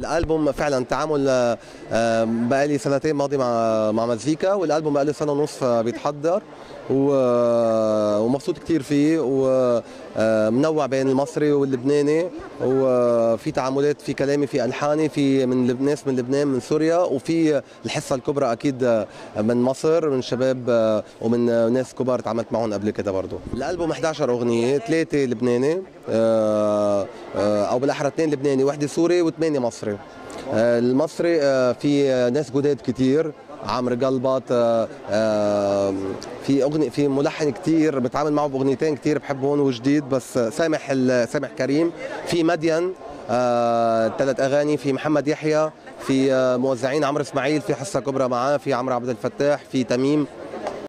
الالبوم فعلا تعامل بقالي سنتين ماضي مع مع مزيكا والالبوم بقالي سنه ونص بيتحضر ومبسوط كثير فيه ومنوع بين المصري واللبناني وفي تعاملات في كلامي في الحاني في من ناس من لبنان من سوريا وفي الحصه الكبرى اكيد من مصر من شباب ومن ناس كبار تعاملت معهم قبل كده برضه الالبوم 11 اغنيه ثلاثه لبناني او بالاحرى اثنين لبناني وحده سوري وثمانيه مصري المصري في ناس جداد كثير عمرو قلبط في اغنيه في ملحن كثير بتعامل معه باغنيتين كثير بحبهم وجديد بس سامح سامح كريم في مدين ثلاث اغاني في محمد يحيى في موزعين عمرو اسماعيل في حصه كبرى معاه في عمرو عبد الفتاح في تميم